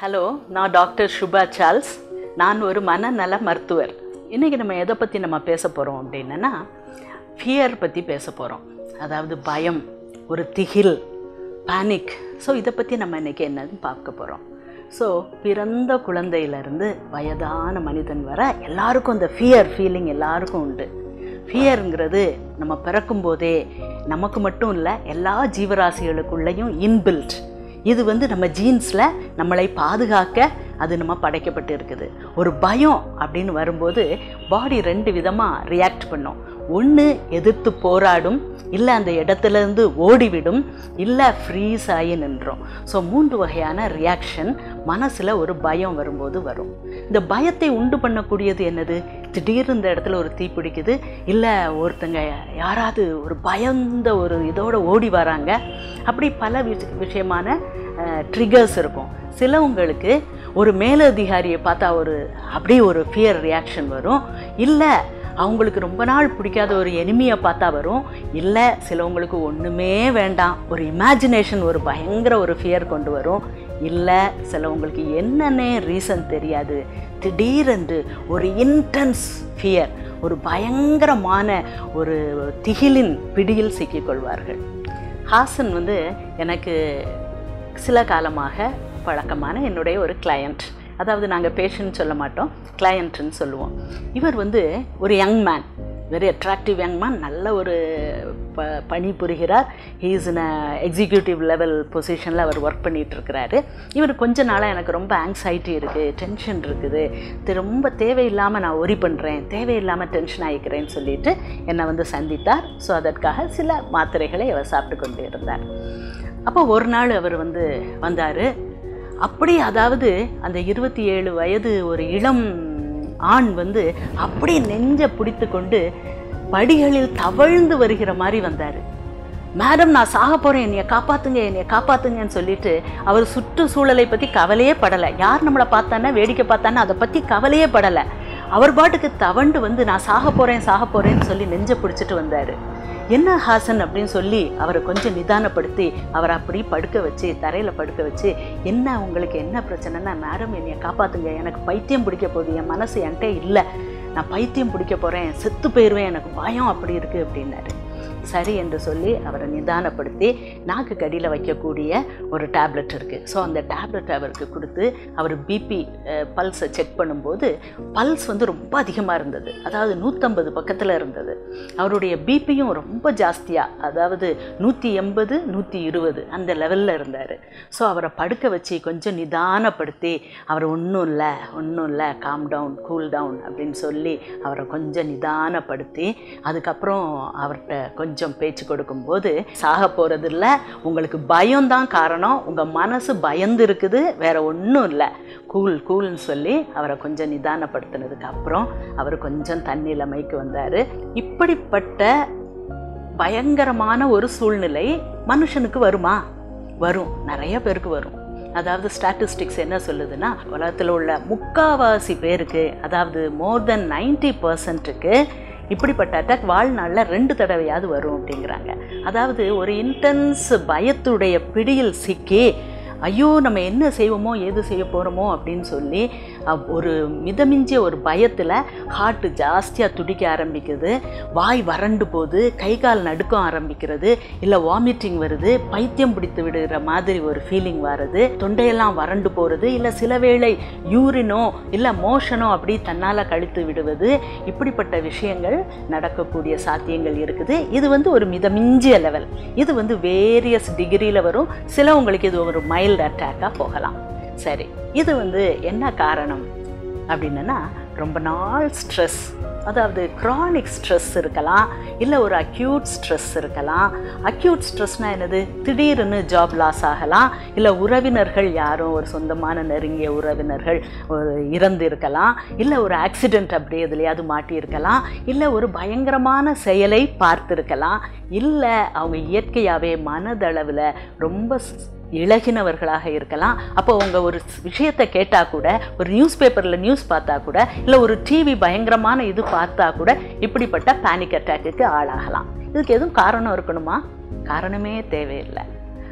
hello நான் doctor Subha Charles நான் ஒரு மனநல மருத்துவர் இன்றைக்கி நம்ம எதை பற்றி நம்ம பேச போகிறோம் அப்படின்னா ஃபியர் பற்றி பேச போகிறோம் அதாவது பயம் ஒரு திகில் பேனிக் ஸோ இதை பற்றி நம்ம இன்றைக்கி என்னன்னு பார்க்க போகிறோம் ஸோ பிறந்த குழந்தையிலேருந்து வயதான மனிதன் வர எல்லாருக்கும் அந்த ஃபியர் ஃபீலிங் எல்லாருக்கும் உண்டு ஃபியருங்கிறது நம்ம பிறக்கும்போதே நமக்கு மட்டும் இல்லை எல்லா ஜீவராசிகளுக்குள்ளேயும் இன்பில்ட் இது வந்து நம்ம ஜீன்ஸில் நம்மளை பாதுகாக்க அது நம்ம படைக்கப்பட்டு இருக்குது ஒரு பயம் அப்படின்னு வரும்போது பாடி ரெண்டு விதமாக ரியாக்ட் பண்ணும் ஒன்று எதிர்த்து போராடும் இல்லை அந்த இடத்துலேருந்து ஓடிவிடும் இல்லை ஃப்ரீஸ் ஆகி நின்றோம் ஸோ மூன்று வகையான ரியாக்ஷன் மனசில் ஒரு பயம் வரும்போது வரும் இந்த பயத்தை உண்டு பண்ணக்கூடியது என்னது திடீர்னு இந்த இடத்துல ஒரு தீ பிடிக்குது இல்லை ஒருத்தங்க யாராவது ஒரு பயந்த ஒரு இதோட ஓடி வராங்க அப்படி பல விஷ விஷயமான ட்ரிகர்ஸ் இருக்கும் சிலவங்களுக்கு ஒரு மேலதிகாரியை பார்த்தா ஒரு அப்படியே ஒரு ஃபியர் ரியாக்ஷன் வரும் இல்லை அவங்களுக்கு ரொம்ப நாள் பிடிக்காத ஒரு எனிமியை பார்த்தா வரும் இல்லை சிலவங்களுக்கு ஒன்றுமே வேண்டாம் ஒரு இமேஜினேஷன் ஒரு பயங்கர ஒரு ஃபியர் கொண்டு வரும் இல்லை சிலவங்களுக்கு என்னன்னே ரீசன் தெரியாது திடீரென்று ஒரு இன்டென்ஸ் ஃபியர் ஒரு பயங்கரமான ஒரு திகிலின் பிடியில் சிக்கிக்கொள்வார்கள் ஹாசன் வந்து எனக்கு சில காலமாக பழக்கமான என்னுடைய ஒரு கிளையண்ட் அதாவது நாங்கள் பேஷண்ட் சொல்ல மாட்டோம் கிளையண்ட்டுன்னு சொல்லுவோம் இவர் வந்து ஒரு young man very attractive young man நல்ல ஒரு ப பணி புரிகிறார் ஹீஸ் இன் எக்ஸிக்யூட்டிவ் லெவல் பொசிஷனில் அவர் ஒர்க் பண்ணிகிட்டு இருக்கிறாரு இவர் கொஞ்ச நாளாக எனக்கு ரொம்ப ஆங்ஸைட்டி இருக்குது டென்ஷன் இருக்குது இது ரொம்ப தேவையில்லாமல் நான் ஒரி பண்ணுறேன் தேவையில்லாமல் டென்ஷன் ஆகிக்கிறேன்னு சொல்லிட்டு என்னை வந்து சந்தித்தார் ஸோ அதற்காக சில மாத்திரைகளை அவர் சாப்பிட்டு கொண்டு இருந்தார் அப்போ ஒரு நாள் அவர் வந்து வந்தார் அப்படி அதாவது அந்த இருபத்தி ஏழு வயது ஒரு இளம் ஆண் வந்து அப்படியே நெஞ்ச பிடித்து கொண்டு படிகளில் தவழ்ந்து வருகிற மாதிரி வந்தார் மேடம் நான் சாக போகிறேன் என்னைய காப்பாற்றுங்க என்னைய காப்பாற்றுங்கன்னு சொல்லிட்டு அவர் சுற்றுச்சூழலை பற்றி கவலையே படலை யார் நம்மளை பார்த்தானா வேடிக்கை பார்த்தானா அதை பற்றி கவலையே படலை அவர் பாட்டுக்கு தவண்டு வந்து நான் சாக போகிறேன் சாக போகிறேன்னு சொல்லி நெஞ்ச பிடிச்சிட்டு வந்தார் என்ன ஹாசன் அப்படின்னு சொல்லி அவரை கொஞ்சம் நிதானப்படுத்தி அவரை அப்படி படுக்க வச்சு தரையில் படுக்க வச்சு என்ன உங்களுக்கு என்ன பிரச்சனைனா மேடம் என்னைய காப்பாற்றுங்க எனக்கு பைத்தியம் பிடிக்க போகுது என் மனசு என்கிட்ட இல்லை நான் பைத்தியம் பிடிக்க போகிறேன் செத்து போயிடுவேன் எனக்கு பயம் அப்படி இருக்குது அப்படின்னாரு சரி என்று சொல்லி அவரை நிதானப்படுத்தி நாக்கு கடியில் வைக்கக்கூடிய ஒரு டேப்லெட் இருக்குது ஸோ அந்த டேப்லெட் அவருக்கு கொடுத்து அவர் பிபி பல்ஸை செக் பண்ணும்போது பல்ஸ் வந்து ரொம்ப அதிகமாக இருந்தது அதாவது நூற்றம்பது பக்கத்தில் இருந்தது அவருடைய பிபியும் ரொம்ப ஜாஸ்தியாக அதாவது நூற்றி எண்பது நூற்றி இருபது அந்த லெவலில் இருந்தார் ஸோ அவரை படுக்க வச்சு கொஞ்சம் நிதானப்படுத்தி அவர் ஒன்றும் இல்லை ஒன்றும் இல்லை காம் டவுன் கூல் டவுன் அப்படின்னு சொல்லி அவரை கொஞ்சம் நிதானப்படுத்தி அதுக்கப்புறம் அவர்கிட்ட கொஞ்சம் பேச்சு கொடுக்கும்போது சாக போகிறது இல்லை உங்களுக்கு பயம்தான் காரணம் உங்கள் மனசு பயந்து இருக்குது வேற ஒன்றும் இல்லை கூல் கூல்னு சொல்லி அவரை கொஞ்சம் நிதானப்படுத்தினதுக்கு அப்புறம் அவர் கொஞ்சம் தன்னிலைமைக்கு வந்தார் இப்படிப்பட்ட பயங்கரமான ஒரு சூழ்நிலை மனுஷனுக்கு வருமா வரும் நிறைய பேருக்கு வரும் அதாவது ஸ்டாட்டிஸ்டிக்ஸ் என்ன சொல்லுதுன்னா உலகத்தில் உள்ள முக்காவாசி பேருக்கு அதாவது மோர் தென் நைன்டி பர்சன்ட்டுக்கு இப்படிப்பட்ட அட்டாக் வாழ்நாளில் ரெண்டு தடவையாவது வரும் அப்படிங்கிறாங்க அதாவது ஒரு இன்டென்ஸ் பயத்துடைய பிடியில் சிக்கி ஐயோ நம்ம என்ன செய்வோமோ ஏது செய்ய போகிறோமோ அப்படின்னு சொல்லி ஒரு மிதமிஞ்சிய ஒரு பயத்தில் ஹார்ட்டு ஜாஸ்தியாக துடிக்க ஆரம்பிக்குது வாய் வறண்டு போகுது கை கால் நடுக்கம் ஆரம்பிக்கிறது இல்லை வாமிட்டிங் வருது பைத்தியம் பிடித்து விடுகிற மாதிரி ஒரு ஃபீலிங் வருது தொண்டையெல்லாம் வறண்டு போகிறது இல்லை சில வேளை யூரினோ இல்லை மோஷனோ அப்படி தன்னால் கழித்து விடுவது இப்படிப்பட்ட விஷயங்கள் நடக்கக்கூடிய சாத்தியங்கள் இருக்குது இது வந்து ஒரு மிதமிஞ்சிய லெவல் இது வந்து வேரியஸ் டிகிரியில் வரும் சிலவங்களுக்கு இது ஒரு மைல்டு அட்டாக்காக போகலாம் சரி இது வந்து என்ன காரணம் அப்படின்னா ரொம்ப நாள் ஸ்ட்ரெஸ் அதாவது க்ரானிக் ஸ்ட்ரெஸ் இருக்கலாம் இல்லை ஒரு அக்யூட் ஸ்ட்ரெஸ் இருக்கலாம் அக்யூட் ஸ்ட்ரெஸ்னால் என்னது திடீர்னு ஜாப் லாஸ் ஆகலாம் இல்லை உறவினர்கள் யாரும் ஒரு சொந்தமான நெருங்கிய உறவினர்கள் ஒரு இறந்து இருக்கலாம் இல்லை ஒரு ஆக்சிடெண்ட் அப்படி எதுலையாவது மாட்டியிருக்கலாம் இல்லை ஒரு பயங்கரமான செயலை பார்த்துருக்கலாம் இல்லை அவங்க இயற்கையாகவே மனதளவில் ரொம்ப இழகினவர்களாக இருக்கலாம் அப்போ அவங்க ஒரு விஷயத்தை கேட்டால் கூட ஒரு நியூஸ் பேப்பரில் நியூஸ் பார்த்தா கூட இல்லை ஒரு டிவி பயங்கரமான இது பார்த்தா கூட இப்படிப்பட்ட பேனிக் அட்டாக்குக்கு ஆளாகலாம் இதுக்கு எதுவும் காரணம் இருக்கணுமா காரணமே தேவையில்லை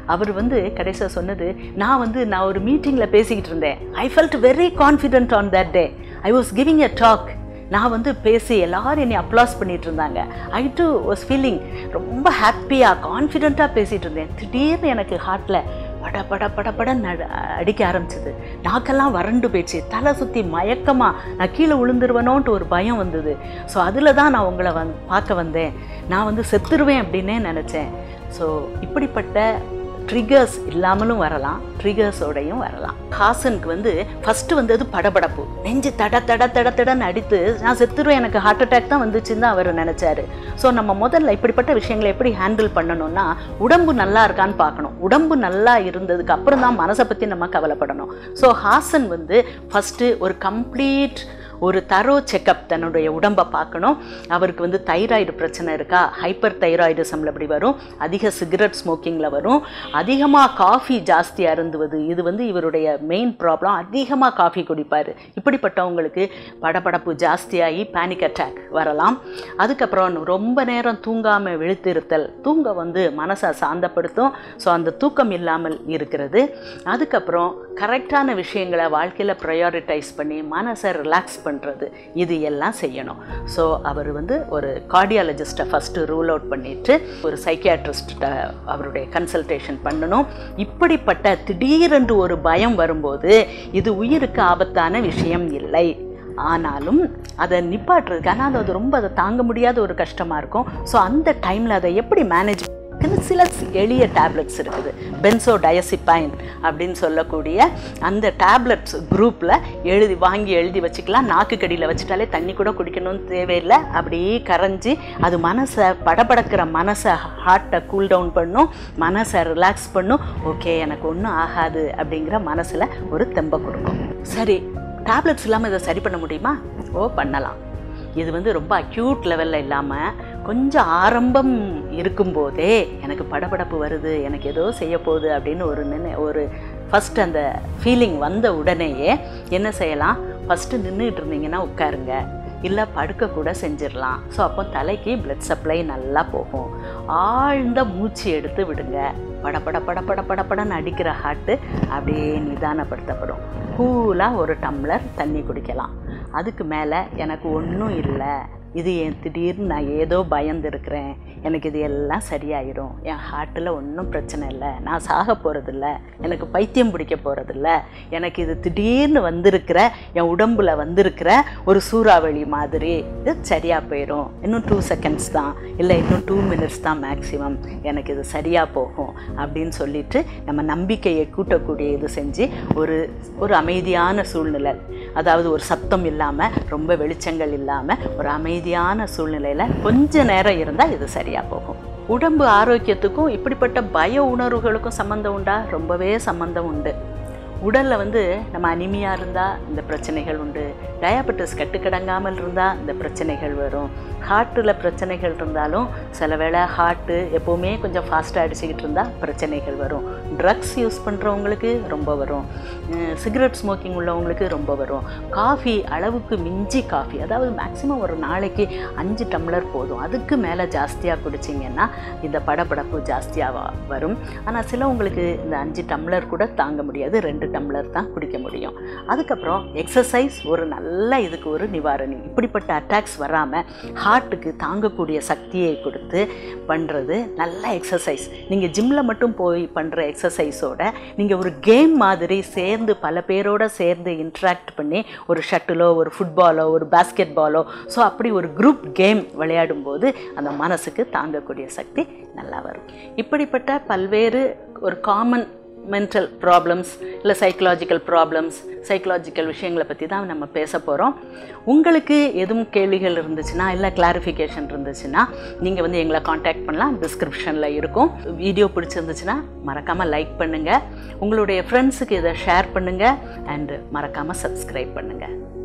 அவர் வந்து கடைசியாக சொன்னது நான் வந்து நான் ஒரு மீட்டிங்கில் பேசிக்கிட்டு இருந்தேன் I felt very confident on that day I was giving a talk நான் வந்து பேசி எல்லாரும் என்னை அப்ளாஸ் பண்ணிட்டு இருந்தாங்க ஐ டு வாஸ் ஃபீலிங் ரொம்ப ஹாப்பியாக கான்ஃபிடென்ட்டாக பேசிகிட்டு இருந்தேன் திடீர்னு எனக்கு ஹார்ட்டில் பட பட பட படன்னு அட- அடிக்க ஆரம்பிச்சது நாக்கெல்லாம் வறண்டு போயிடுச்சு தலை சுற்றி மயக்கமாக நான் கீழே விழுந்துருவேனோன்ட்டு ஒரு பயம் வந்தது ஸோ அதில் தான் நான் உங்களை வந் பார்க்க வந்தேன் நான் வந்து செத்துருவேன் அப்படின்னே நினச்சேன் ஸோ இப்படிப்பட்ட ட்ரிகர்ஸ் இல்லாமலும் வரலாம் ட்ரிகர்ஸோடையும் வரலாம் ஹாசனுக்கு வந்து ஃபஸ்ட்டு வந்தது படபடப்பு நெஞ்சு தட தட தட தடன்னு அடித்து நான் செத்துருவேன் எனக்கு ஹார்ட் அட்டாக் தான் வந்துச்சுன்னு தான் அவர் நினச்சாரு ஸோ நம்ம முதல்ல இப்படிப்பட்ட விஷயங்களை எப்படி ஹேண்டில் பண்ணணும்னா உடம்பு நல்லா இருக்கான்னு பார்க்கணும் உடம்பு நல்லா இருந்ததுக்கு அப்புறம் தான் மனசை பற்றி நம்ம கவலைப்படணும் ஸோ ஹாசன் வந்து ஃபஸ்ட்டு ஒரு கம்ப்ளீட் ஒரு தரோ செக்கப் தன்னுடைய உடம்பை பார்க்கணும் அவருக்கு வந்து தைராய்டு பிரச்சனை இருக்கா ஹைப்பர் தைராய்டிசமில் இப்படி வரும் அதிக சிகரெட் ஸ்மோக்கிங்கில் வரும் அதிகமாக காஃபி ஜாஸ்தி அருந்துவது இது வந்து இவருடைய மெயின் ப்ராப்ளம் அதிகமாக காஃபி குடிப்பார் இப்படிப்பட்டவங்களுக்கு படபடப்பு ஜாஸ்தியாகி பேனிக் அட்டாக் வரலாம் அதுக்கப்புறம் ரொம்ப நேரம் தூங்காமல் விழித்திருத்தல் தூங்க வந்து மனசை சாந்தப்படுத்தும் ஸோ அந்த தூக்கம் இல்லாமல் இருக்கிறது அதுக்கப்புறம் கரெக்டான விஷயங்களை வாழ்க்கையில் ப்ரையாரிட்டைஸ் பண்ணி மனசை ரிலாக்ஸ் பண்ணுறது இது எல்லாம் செய்யணும் ஸோ அவர் வந்து ஒரு கார்டியாலஜிஸ்ட்டை ஃபஸ்ட்டு ரூல் அவுட் பண்ணிட்டு ஒரு சைக்கியாட்ரிஸ்ட்ட அவருடைய கன்சல்டேஷன் பண்ணணும் இப்படிப்பட்ட திடீரென்று ஒரு பயம் வரும்போது இது உயிருக்கு ஆபத்தான விஷயம் இல்லை ஆனாலும் அதை நிப்பாட்டுறதுக்கு ஆனால் அது ரொம்ப அதை தாங்க முடியாத ஒரு கஷ்டமாக இருக்கும் ஸோ அந்த டைமில் அதை எப்படி மேனேஜ் சில எளிய டேப்லெட்ஸ் இருக்குது பென்சோ டயசிப்பைன் அப்படின்னு சொல்லக்கூடிய அந்த டேப்லெட்ஸ் குரூப்பில் எழுதி வாங்கி எழுதி வச்சுக்கலாம் நாக்கு கடியில் வச்சுட்டாலே தண்ணி கூட குடிக்கணும்னு தேவையில்லை அப்படியே கரைஞ்சி அது மனசை படபடக்கிற மனசை ஹார்ட்டை கூல் டவுன் பண்ணும் மனசை ரிலாக்ஸ் பண்ணும் ஓகே எனக்கு ஒன்றும் ஆகாது அப்படிங்கிற மனசில் ஒரு தெம்பை கொடுக்கும் சரி டேப்லெட்ஸ் இல்லாமல் இதை சரி பண்ண முடியுமா ஓ பண்ணலாம் இது வந்து ரொம்ப அக்யூட் லெவலில் இல்லாமல் கொஞ்சம் ஆரம்பம் இருக்கும்போதே எனக்கு படபடப்பு வருது எனக்கு ஏதோ செய்ய போகுது அப்படின்னு ஒரு நினை ஒரு ஃபஸ்ட் அந்த ஃபீலிங் வந்த உடனேயே என்ன செய்யலாம் ஃபஸ்ட்டு நின்றுட்டு இருந்தீங்கன்னா உட்காருங்க இல்லை படுக்க கூட செஞ்சிடலாம் ஸோ அப்போ தலைக்கு பிளட் சப்ளை நல்லா போகும் ஆழ்ந்த மூச்சு எடுத்து விடுங்க பட பட பட பட பட படன்னு அடிக்கிற ஹார்ட்டு அப்படியே நிதானப்படுத்தப்படும் கூலாக ஒரு டம்ளர் தண்ணி குடிக்கலாம் அதுக்கு மேலே எனக்கு ஒன்றும் இல்லை இது என் திடீர்னு நான் ஏதோ பயந்து இருக்கிறேன் எனக்கு இது எல்லாம் சரியாயிரும் என் ஹார்ட்டில் ஒன்றும் பிரச்சனை இல்லை நான் சாக போகிறதில்ல எனக்கு பைத்தியம் பிடிக்க போகிறதில்ல எனக்கு இது திடீர்னு வந்திருக்கிற என் உடம்புல வந்திருக்கிற ஒரு சூறாவளி மாதிரி இது சரியாக போயிடும் இன்னும் டூ செகண்ட்ஸ் தான் இல்லை இன்னும் டூ மினிட்ஸ் தான் மேக்ஸிமம் எனக்கு இது சரியாக போகும் அப்படின்னு சொல்லிட்டு நம்ம நம்பிக்கையை கூட்டக்கூடிய இது செஞ்சு ஒரு ஒரு அமைதியான சூழ்நிலை அதாவது ஒரு சத்தம் இல்லாமல் ரொம்ப வெளிச்சங்கள் இல்லாமல் ஒரு அமைதியான சூழ்நிலையில் கொஞ்ச நேரம் இருந்தால் இது சரியாக போகும் உடம்பு ஆரோக்கியத்துக்கும் இப்படிப்பட்ட பய உணர்வுகளுக்கும் சம்மந்தம் உண்டா ரொம்பவே சம்மந்தம் உண்டு உடலில் வந்து நம்ம அனிமியாக இருந்தால் இந்த பிரச்சனைகள் உண்டு டயாபெட்டிஸ் கட்டுக்கடங்காமல் இருந்தால் இந்த பிரச்சனைகள் வரும் ஹார்ட்டில் பிரச்சனைகள் இருந்தாலும் சில வேளை ஹார்ட்டு எப்போவுமே கொஞ்சம் ஃபாஸ்ட்டாக அடிச்சுக்கிட்டு இருந்தால் பிரச்சனைகள் வரும் ட்ரக்ஸ் யூஸ் பண்ணுறவங்களுக்கு ரொம்ப வரும் சிகரெட் ஸ்மோக்கிங் உள்ளவங்களுக்கு ரொம்ப வரும் காஃபி அளவுக்கு மிஞ்சி காஃபி அதாவது மேக்ஸிமம் ஒரு நாளைக்கு அஞ்சு டம்ளர் போதும் அதுக்கு மேலே ஜாஸ்தியாக குடிச்சிங்கன்னா இந்த படபடப்பு ஜாஸ்தியாக வரும் ஆனால் சிலவங்களுக்கு இந்த அஞ்சு டம்ளர் கூட தாங்க முடியாது ரெண்டு டம்ளர் தான் குடிக்க முடியும் அதுக்கப்புறம் எக்ஸசைஸ் ஒரு நல்ல இதுக்கு ஒரு நிவாரணி இப்படிப்பட்ட அட்டாக்ஸ் வராமல் ஹார்ட்டுக்கு தாங்கக்கூடிய சக்தியை கொடுத்து பண்ணுறது நல்ல எக்ஸசைஸ் நீங்கள் ஜிம்மில் மட்டும் போய் பண்ணுற எக்ஸசைஸோட நீங்கள் ஒரு கேம் மாதிரி சேர்ந்து பல பேரோட சேர்ந்து இன்ட்ராக்ட் பண்ணி ஒரு ஷட்டிலோ ஒரு ஃபுட்பாலோ ஒரு பாஸ்கெட் பாலோ ஸோ அப்படி ஒரு குரூப் கேம் விளையாடும்போது அந்த மனசுக்கு தாங்கக்கூடிய சக்தி நல்லா வரும் இப்படிப்பட்ட பல்வேறு ஒரு காமன் மென்டல் ப்ராப்ளம்ஸ் இல்லை சைக்கலாஜிக்கல் ப்ராப்ளம்ஸ் சைக்கலாஜிக்கல் விஷயங்களை பற்றி தான் நம்ம பேச போகிறோம் உங்களுக்கு எதுவும் கேள்விகள் இருந்துச்சுன்னா இல்லை கிளாரிஃபிகேஷன் இருந்துச்சுன்னா நீங்கள் வந்து எங்களை காண்டாக்ட் பண்ணலாம் டிஸ்கிரிப்ஷனில் இருக்கும் வீடியோ பிடிச்சிருந்துச்சுன்னா மறக்காமல் லைக் பண்ணுங்கள் உங்களுடைய ஃப்ரெண்ட்ஸுக்கு இதை ஷேர் பண்ணுங்கள் அண்டு மறக்காமல் சப்ஸ்கிரைப் பண்ணுங்கள்